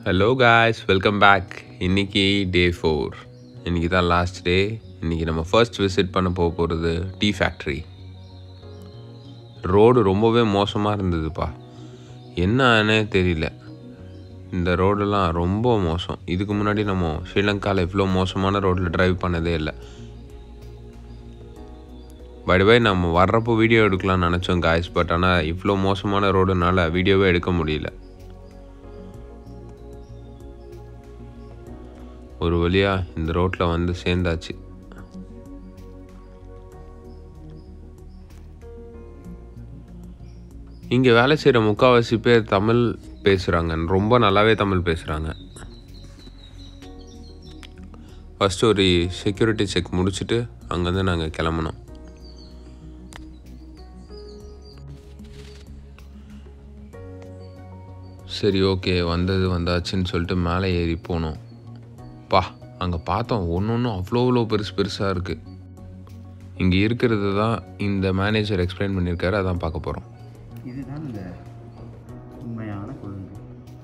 Hello guys welcome back இன்னைக்கு day four இன்னைக்கு தான் லாஸ்ட் டே இன்னைக்கு நம்ம ஃபர்ஸ்ட் விசிட் பண்ண போக போகிறது டீ ஃபேக்ட்ரி ரோடு ரொம்பவே மோசமாக இருந்ததுப்பா என்னன்னே தெரியல இந்த ரோடெல்லாம் ரொம்ப மோசம் இதுக்கு முன்னாடி நம்ம ஸ்ரீலங்காவில் இவ்வளோ மோசமான ரோட்டில் டிரைவ் பண்ணதே இல்லை பை பை நம்ம வர்றப்போ வீடியோ எடுக்கலாம்னு நினச்சோம் காய்ஸ் பட் ஆனால் இவ்வளோ மோசமான ரோடுனால வீடியோவே எடுக்க முடியல ஒரு வழியாக இந்த ரோட்டில் வந்து சேர்ந்தாச்சு இங்கே வேலை செய்கிற முக்கால்வாசி பேர் தமிழ் பேசுகிறாங்க ரொம்ப நல்லாவே தமிழ் பேசுகிறாங்க ஃபஸ்ட்டு ஒரு செக்யூரிட்டி செக் முடிச்சுட்டு அங்கேருந்து நாங்கள் கிளம்புனோம் சரி ஓகே வந்தது வந்தாச்சுன்னு சொல்லிட்டு மேலே ஏறி போனோம் பா அங்கே பார்த்தோம் ஒன்று ஒன்றும் அவ்வளோ அவ்வளோ பெருசு பெருசாக இருக்குது இங்கே இருக்கிறது தான் இந்த மேனேஜர் எக்ஸ்பிளைன் பண்ணியிருக்காரு அதான் பார்க்க போகிறோம் இதுதான் இந்த உண்மையான கொழுந்து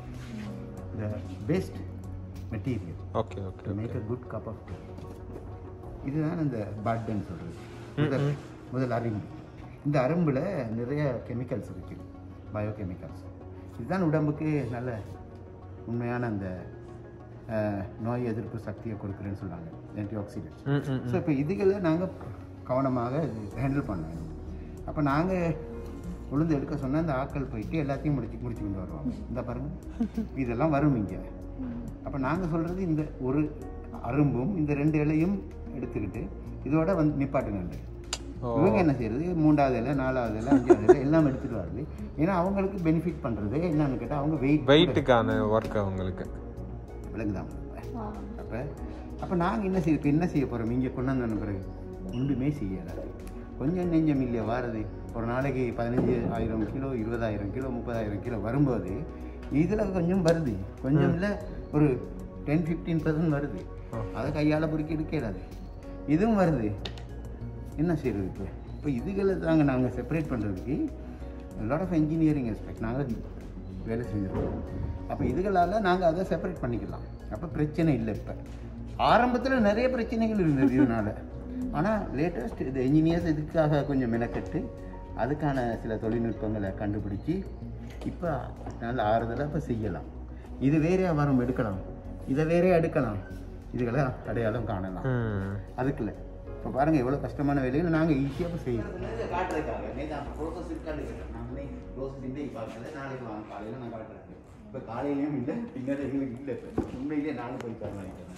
the best material okay okay to make a good cup of tea இதுதான் இந்த பட்டன் சொல்கிறது முதல் முதல் அரும்பு இந்த அரும்பில் நிறைய கெமிக்கல்ஸ் இருக்குது பயோ கெமிக்கல்ஸ் இதுதான் உடம்புக்கு நல்ல உண்மையான அந்த அஹ், நோய் எதிர்ப்பு சக்தியை கொடுக்குறேன்னு சொல்கிறாங்க ஆன்டி ஆக்சிடென்ட்ஸ் ஸோ இப்போ இதுகளை நாங்கள் கவனமாக ஹேண்டில் பண்ணணும் அப்போ நாங்கள் உளுந்து எடுக்க சொன்னால் இந்த ஆட்கள் போயிட்டு எல்லாத்தையும் முடிச்சு முடிச்சு கொண்டு வருவாங்க இந்த பாருங்க இதெல்லாம் வரும் இங்கே அப்போ நாங்கள் சொல்கிறது இந்த ஒரு அரும்பும் இந்த ரெண்டு இலையும் எடுத்துக்கிட்டு இதோட வந்து நிப்பாட்டுங்க இவங்க என்ன செய்யறது மூன்றாவது இலை நாலாவது இலை அஞ்சாவது இலை எல்லாம் எடுத்துட்டு வருது ஏன்னா அவங்களுக்கு பெனிஃபிட் பண்ணுறது என்னன்னு கேட்டால் அவங்க வெயிட் வெயிட்டுக்கான ஒர்க் அவங்களுக்கு விளங்குதான் அப்போ அப்போ நாங்கள் என்ன செய்ய இப்போ என்ன செய்ய போகிறோம் இங்கே கொண்டாந்து வந்த பிறகு ஒன்றுமே செய்யலை கொஞ்சம் நெஞ்சம் இல்லையா வாரது ஒரு நாளைக்கு பதினஞ்சு ஆயிரம் கிலோ இருபதாயிரம் கிலோ முப்பதாயிரம் கிலோ வரும்போது இதில் கொஞ்சம் வருது கொஞ்சம் இல்லை ஒரு டென் ஃபிஃப்டீன் பர்சன்ட் வருது அதை கையால் பொறுக்கி எடுக்கிறாது இதுவும் வருது என்ன செய்யறது இப்போ இப்போ இதுகளை தாங்க நாங்கள் செப்பரேட் பண்ணுறதுக்கு லாட் ஆஃப் இன்ஜினியரிங் எஸ்பெக்ட் நாங்கள் வேலை செஞ்சுருக்கோம் அப்போ இதுகளால் நாங்கள் அதை செப்பரேட் பண்ணிக்கலாம் அப்போ பிரச்சனை இல்லை இப்போ ஆரம்பத்தில் நிறைய பிரச்சனைகள் இருந்தது இதனால் ஆனால் லேட்டஸ்ட் இது இன்ஜினியர்ஸ் இதுக்காக கொஞ்சம் மெனக்கட்டு அதுக்கான சில தொழில்நுட்பங்களை கண்டுபிடிச்சி இப்போ நல்ல ஆறுதலாக இப்போ செய்யலாம் இது வேறையாக வரும் எடுக்கலாம் இதை வேறையாக எடுக்கலாம் இதுகளை அடையாளம் காணலாம் அதுக்குள்ள இப்போ பாருங்க எவ்வளோ கஷ்டமான வேலையில் நாங்கள் ஈஸியாக இப்போ செய்யறோம் காட்டுறதுக்காக நேற்று அந்த ப்ரோசஸ் இருக்கான்னு கேட்டேன் நாங்களே ப்ரோசஸ் இன்னைக்கு பார்க்கல நாளைக்கு வாங்க காலையில் நான் காட்டுறேன் இப்போ காலையிலையும் இல்லை பின்னாடி எங்களுக்கு இல்லை இப்போ உண்மையிலேயே நானும் போய் தரேன் நினைக்கிறேன்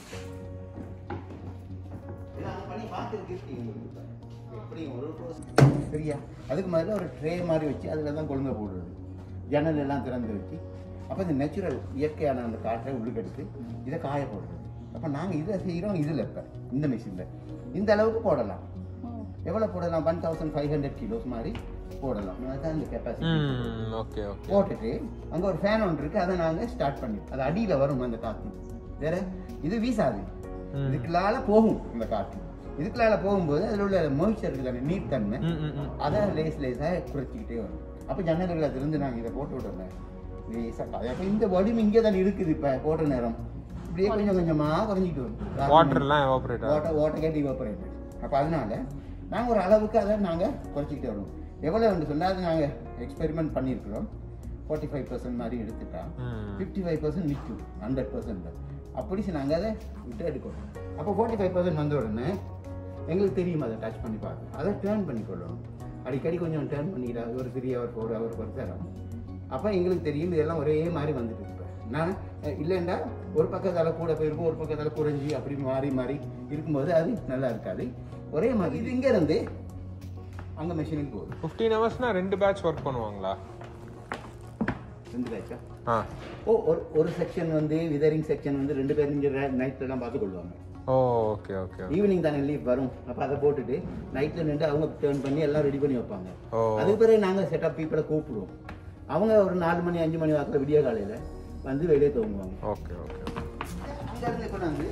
இதெல்லாம் பண்ணி பார்த்துருக்கு எப்படி ஒரு ப்ரோசஸ் சரியா அதுக்கு முதல்ல ஒரு ட்ரே மாதிரி வச்சு அதில் தான் கொழுங்க போடுறது ஜன்னல் எல்லாம் திறந்து வச்சு அப்போ இந்த நேச்சுரல் இயற்கையான அந்த காற்றை உள்ளுக்கு எடுத்து இதை காய போடுறது அப்போ நாங்கள் இதை செய்கிறோம் இதில் இப்போ இந்த மிஷினில் இந்த அளவுக்கு போடலாம் எவ்வளோ போடலாம் one thousand five hundred kilos மாதிரி போடலாம் அதுதான் இந்த கெப்பாசிட்டி ஓகே ஓகே போட்டுட்டு அங்கே ஒரு ஃபேன் ஒன்று இருக்கு அதை நாங்கள் ஸ்டார்ட் பண்ணி அது அடியில் வரும் அந்த காற்று வேற இது வீசாது இதுக்குள்ளால போகும் இந்த காற்று இதுக்குள்ளால போகும்போது அதில் உள்ள மொய்ச்சர் இருக்கு தானே நீர்த்தன்மை அதை லேஸ் லேஸாக குறைச்சிக்கிட்டே வரும் அப்போ ஜன்னல்களை திறந்து நாங்கள் இதை போட்டு விடுறோம் லேசாக காய் அப்போ இந்த வடிவம் இங்கே தான் இருக்குது இப்போ போட்ட நேரம் இப்படியே கொஞ்சம் கொஞ்சமாக குறைஞ்சிட்டு வரும் வாட்டர்லாம் எவாபரேட் ஆகும் வாட்டர் வாட்டர் கேட் இவாபரேட் அப்போ அதனால நாங்கள் ஒரு அளவுக்கு அதை நாங்கள் குறைச்சிக்கிட்டே வருவோம் எவ்வளோ வந்து சொன்னால் அது நாங்கள் எக்ஸ்பெரிமெண்ட் பண்ணியிருக்கிறோம் ஃபார்ட்டி ஃபைவ் பர்சன்ட் மாதிரி எடுத்துட்டா ஃபிஃப்டி ஃபைவ் பர்சன்ட் நிற்கும் ஹண்ட்ரட் பர்சன்ட் அப்படி நாங்கள் அதை விட்டு எடுக்கணும் அப்போ ஃபார்ட்டி ஃபைவ் பர்சன்ட் வந்த உடனே எங்களுக்கு தெரியும் அதை டச் பண்ணி பார்க்கணும் அதை டேர்ன் பண்ணிக்கொள்ளணும் அடிக்கடி கொஞ்சம் டேர்ன் பண்ணிக்கிட்டா ஒரு த்ரீ ஹவர் ஃபோர் ஹவர் ஒரு தரம் அப்போ எங்களுக்கு தெரியும் இதெல்லாம் ஒரே மாதிரி வந்துட்டு இப்போ நான் அஹ், இல்லைண்டா ஒரு பக்கத்தால் கூட போயிருக்கும் ஒரு பக்கத்தால் குறைஞ்சி அப்படி மாறி மாறி இருக்கும்போது அது நல்லா இருக்காது ஒரே மாதிரி இது இங்கே இருந்து அங்கே மிஷினுக்கு போகுது ஃபிஃப்டீன் ஹவர்ஸ்னா ரெண்டு பேட்ச் ஒர்க் பண்ணுவாங்களா ரெண்டு பேட்சா ஆ ஓ ஒரு ஒரு செக்ஷன் வந்து விதரிங் செக்ஷன் வந்து ரெண்டு பேரும் இங்கே நைட்டில் தான் பார்த்து கொள்வாங்க ஓ ஓகே ஓகே ஈவினிங் தானே லீவ் வரும் அப்போ அதை போட்டுட்டு நைட்டில் நின்று அவங்க டேர்ன் பண்ணி எல்லாம் ரெடி பண்ணி வைப்பாங்க ஓ அதுக்கு பிறகு நாங்கள் செட்டப் பீப்பிளை கூப்பிடுவோம் அவங்க ஒரு நாலு மணி அஞ்சு மணி வாக்கில் விடிய காலையில் வந்து வெளியே தூங்குவாங்க ஓகே ஓகே அங்கேருந்து கொண்டாந்து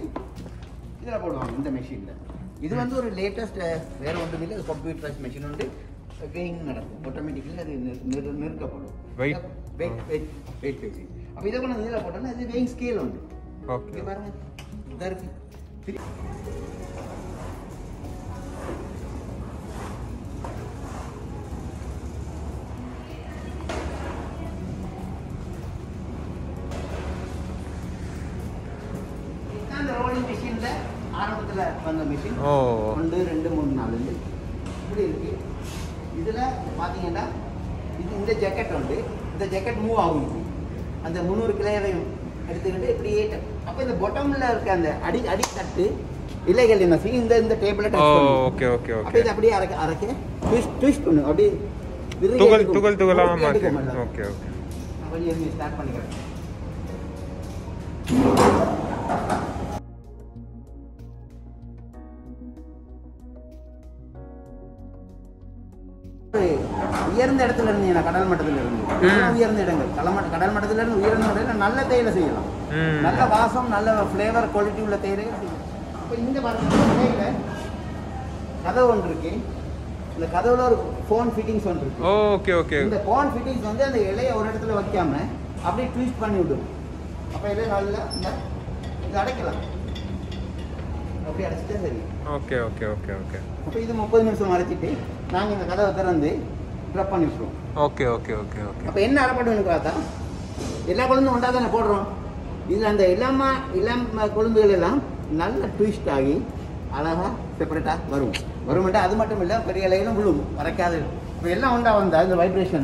இதில் போடுவாங்க இந்த மெஷினில் இது வந்து ஒரு லேட்டஸ்ட் வேற ஒன்றும் இல்லை கம்ப்யூட்டரைஸ் மெஷின் உண்டு வெயிங் நடக்கும் ஆட்டோமேட்டிக்கலி அது நிறு- நிறு- நிறுத்தப்படும் Weight. Weight weight weight weight அப்போ இதை கொண்டு இதில் போட்டோம்னா இது வெயிங் ஸ்கேல் உண்டு ஓகே இங்கே பாருங்க இதா இருக்கு திரி- இதுதான் அந்த ரோலிங் மிஷினில் ஆரம்பத்தில் வந்த மிஷின் ஓ ஒன்று ரெண்டு மூணு நாலு இப்படி இருக்கு இதில் பார்த்தீங்கன்னா இது இந்த ஜாக்கெட் உண்டு இந்த ஜாக்கெட் மூவ் ஆகும் இப்படி. அந்த முந்நூறு கிளையவையும் எடுத்துக்கிட்டு இப்படியே அப்போ இந்த பொட்டமில் இருக்க அந்த அடி அடி தட்டு இலைகள் என்ன செய்யும் இந்த இந்த டேபிளை ஓ டச் பண்ணும் ஓகே ஓகே அப்போ ஓகே இது அப்படியே அரைக்க அரைக்க ட்விஸ்ட் ட்விஸ்ட் பண்ணும் அப்படியே விருகி துகள் எடுக்கும். துகள் துகளா முறுக்கி மாற்றி எடுக்கும் எல்லாம். ஓகே ஓகே அப்படியே ஸ்டார்ட் பண்ணிக்கிறேன் ஒரு உயர்ந்த இடத்துல இருந்தீங்கன்னா கடல் மட்டத்துல இருந்து இதெல்லாம் உயர்ந்த இடங்கள் கடல் கடல் மட்டத்துல இருந்து உயர்ந்த இடத்துல நல்ல தேயிலை செய்யலாம் ம். நல்ல வாசம் நல்ல ஃப்ளேவர் குவாலிட்டி உள்ள தேயிலை செய்யலாம் இப்போ இந்த பாருங்க தேயிலை கதவு ஒன்று இருக்கு இந்த கதவுல ஒரு ஃபோன் ஃபிட்டிங்ஸ் ஒன்று இருக்கு ஓகே ஓகே இந்த கோன் ஃபிட்டிங்ஸ் வந்து அந்த இலையை ஒரு இடத்துல வைக்காம அப்படியே ட்விஸ்ட் பண்ணி விடும் அப்போ இலை நல்லா இந்த இது அடைக்கலாம் அப்படி அடைச்சிட்டா சரி ஓகே ஓகே ஓகே ஓகே அப்போ இது முப்பது நிமிஷம் அடைச்சிட்டு நாங்கள் இந்த கதவை திறந்து ட்ரப் பண்ணி விட்டுருவோம் ஓகே ஓகே ஓகே ஓகே அப்போ என்ன அரைப்படுன்னு பார்த்தா எல்லா கொழுந்தும் ஒன்றா தானே போடுறோம் இதில் அந்த இளம இளம் கொழுந்துகள் எல்லாம் நல்ல ட்விஸ்ட் ஆகி அழகாக செப்பரேட்டாக வரும் வருமெண்டா அது மட்டும் இல்லை பெரிய இலைகளும் விழும் மறைக்காது இப்போ எல்லாம் ஒன்றா வந்தா இந்த வைப்ரேஷன்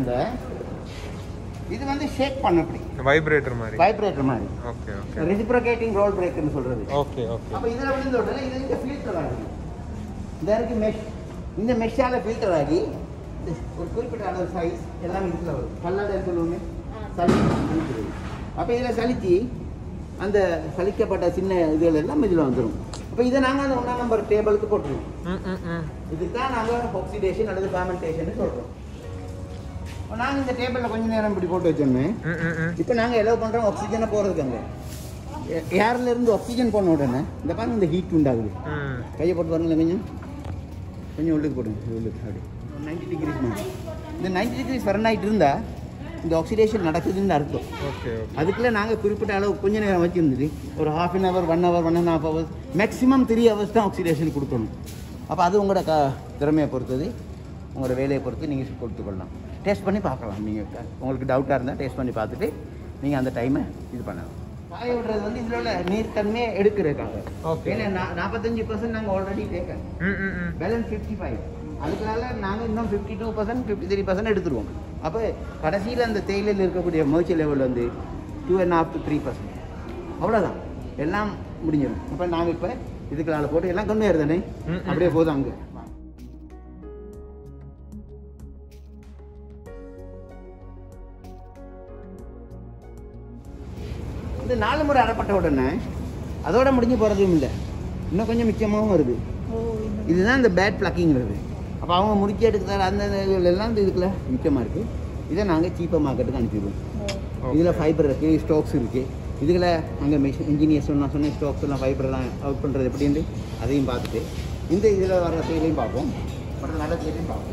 இது வந்து ஷேக் பண்ண இப்படி வைப்ரேட்டர் மாதிரி வைப்ரேட்டர் மாதிரி ஓகே ஓகே ரெசிப்ரோகேட்டிங் ரோல் பிரேக்கர்னு சொல்கிறது ஓகே ஓகே அப்போ இதில் விழுந்த உடனே இது இந்த ஃபில்டர் ஆகுது இந்த இருக்கு மெஷ் இந்த மெஷ்ஷால் ஃபில்டர் ஆகி இந்த ஒரு குறிப்பிட்ட அளவு சைஸ் எல்லாம் இதில் வரும் பல்லாட சொல்லுவோமே சளி அப்போ இதில் சலிச்சு அந்த சலிக்கப்பட்ட சின்ன இதுகள் எல்லாம் இதில் வந்துடும் அப்போ இதை நாங்கள் அந்த ஒன்றாம் நம்பர் டேபிளுக்கு போட்டுருவோம் ம் ம் ம் இதுக்கு தான் நாங்கள் ஆக்சிடேஷன் அல்லது ஃபேமெண்டேஷன் சொல்கிறோம் இப்போ நாங்கள் இந்த டேபிளில் கொஞ்ச நேரம் இப்படி போட்டு வச்சோமே ம் ம் ம் இப்போ நாங்கள் எலோ பண்ணுறோம் ஆக்சிஜனை போகிறதுக்கு அங்கே ஏர்ல இருந்து ஆக்சிஜன் போன உடனே இந்த பாருங்க இந்த ஹீட் உண்டாகுது ம் கையை போட்டு பாருங்களேன் கொஞ்சம் கொஞ்சம் உள்ளுக்கு போடுங்க இது உள்ளுக்கு அப்படி நைன்டி டிகிரிஸ் இந்த நைன்டி டிகிரிஸ் ஃபரனாயிட் இருந்தால் இந்த ஆக்சிடேஷன் நடக்குதுன்னு அர்த்தம் ஓகே ஓகே அதுக்குள்ளே நாங்கள் குறிப்பிட்ட அளவு கொஞ்ச நேரம் வச்சுருந்தது ஒரு half an hour one hour one and half hours maximum three hours தான் ஆக்சிடேஷன் கொடுக்கணும் அப்போ அது உங்களோட க திறமையை பொறுத்தது உங்களோட வேலையை பொறுத்து நீங்கள் கொடுத்துக்கொள்ளலாம் டேஸ்ட் பண்ணி பார்க்கலாம் நீங்கள் உங்களுக்கு டவுட்டாக இருந்தால் டேஸ்ட் பண்ணி பார்த்துட்டு நீங்கள் அந்த டைமை இது பண்ணலாம் காய விடுறது வந்து இதில் உள்ள நீர்த்தன்மையை எடுக்கிறதுக்காக Okay. ஏன்னா நா- நாற்பத்தஞ்சு பர்சன்ட் நாங்கள் ஆல்ரெடி டேக்கன் ம் ம் ம் பேலன்ஸ் ஃபிஃப்டி ஃபைவ் அதுக்குனால நாங்கள் இன்னும் fifty two percent fifty three percent எடுத்துருவோம் அப்போ கடைசியில் அந்த தேயிலையில் இருக்கக்கூடிய மோச்சி லெவல் வந்து two and half to three percent அவ்வளோதான் எல்லாம் முடிஞ்சிடும் அப்போ நாங்கள் இப்போ இதுக்குள்ளால போட்டு எல்லாம் கொண்டு வருதானே ம், ம். அப்படியே போதும் அங்கே இது நாலு முறை அறப்பட்ட உடனே அதோட முடிஞ்சு போகிறதும் இல்லை இன்னும் கொஞ்சம் மிச்சமாகவும் வருது இதுதான் இந்த பேட் பிளக்கிங்கிறது அப்போ அவங்க முடிச்சு எடுக்கிற அந்த இதுல எல்லாம் இந்த இதுக்குள்ள மிச்சமாக இருக்குது இதை நாங்கள் சீப்பாக மார்க்கெட்டுக்கு அனுப்பிடுவோம் இதில் ஃபைபர் இருக்குது ஸ்டாக்ஸ் இருக்குது இதுல அங்கே மிஷின் இன்ஜினியர்ஸ் நான் சொன்ன ஸ்டாக்ஸ் எல்லாம் ஃபைபர்லாம் அவுட் பண்ணுறது எப்படின்னு அதையும் பார்த்துட்டு இந்த இதில் வர தேயிலையும் பார்ப்போம் மற்ற நல்ல தேயிலையும் பார்ப்போம்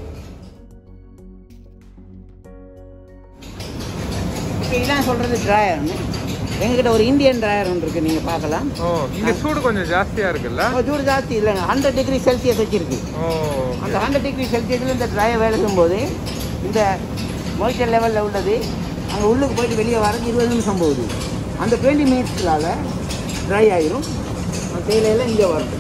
இப்போ இதான் சொல்கிறது ட்ராயர்னு எங்ககிட்ட ஒரு இந்தியன் ட்ராயர் ஒன்று இருக்குது நீங்கள் பார்க்கலாம் ஓ இங்க சூடு கொஞ்சம் ஜாஸ்தியா இருக்குல்ல அப்ப சூடு ஜாஸ்தி இல்லைங்க ஹண்ட்ரட் டிகிரி செல்சியஸ் வச்சிருக்கு ஓ அந்த ஹண்ட்ரட் டிகிரி செல்சியஸில் இந்த ட்ரையை வேலை செய்யும்போது இந்த மாய்ச்சர் லெவலில் உள்ளது அங்கே உள்ளுக்கு போயிட்டு வெளியே வரது இருபது நிமிஷம் போகுது அந்த டுவெண்ட்டி மினிட்ஸ்லால ட்ரை ஆயிரும் அந்த தேயிலையில் இங்கே வரும்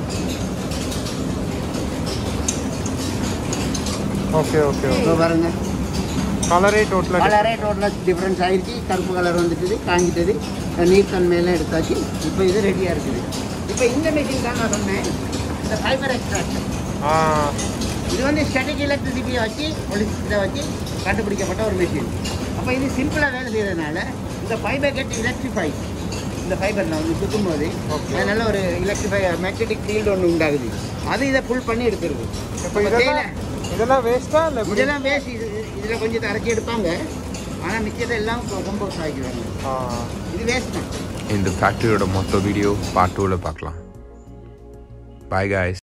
ஓகே ஓகே இப்போ பாருங்க கலரே டோட்டலா கலரே டோட்டலாக டிஃப்ரென்ஸ் ஆயிடுச்சு கருப்பு கலர் வந்துட்டுது காஞ்சிட்டது நீர்த்தன்மையெல்லாம் எடுத்தாச்சு இப்போ இது ரெடியாக இருக்குது இப்போ இந்த மிஷின் தான் நான் சொன்னேன் இந்த ஃபைபர் எக்ஸ்ட்ராக்ஷன் ஆ இது வந்து ஸ்டாட்டிக் எலக்ட்ரிசிட்டியை வச்சு இதை வச்சு கண்டுபிடிக்கப்பட்ட ஒரு மிஷின் அப்போ இது சிம்பிளாக வேலை செய்யறதுனால இந்த ஃபைபர் கெட் எலக்ட்ரிஃபை இந்த ஃபைபர் நான் வந்து சுற்றும் போது Okay. அதனால ஒரு எலக்ட்ரிஃபை மேக்னெட்டிக் ஃபீல்டு ஒன்று உண்டாகுது அது இதை புல் பண்ணி எடுத்துருது இப்போ இதெல்லாம் இதெல்லாம் வேஸ்டா இல்ல எப்படி? இதெல்லாம் பேசி இது இதில் கொஞ்சம் அரைச்சி எடுப்பாங்க ஆனால் மிச்சத்தை எல்லாம் கம்போஸ் ஆகிக்குவாங்க ஆ இது வேஸ்ட் தான் இந்த ஃபேக்ட்ரியோட மொத்த வீடியோ பார்ட் டூவில் பார்க்கலாம் பாய் guys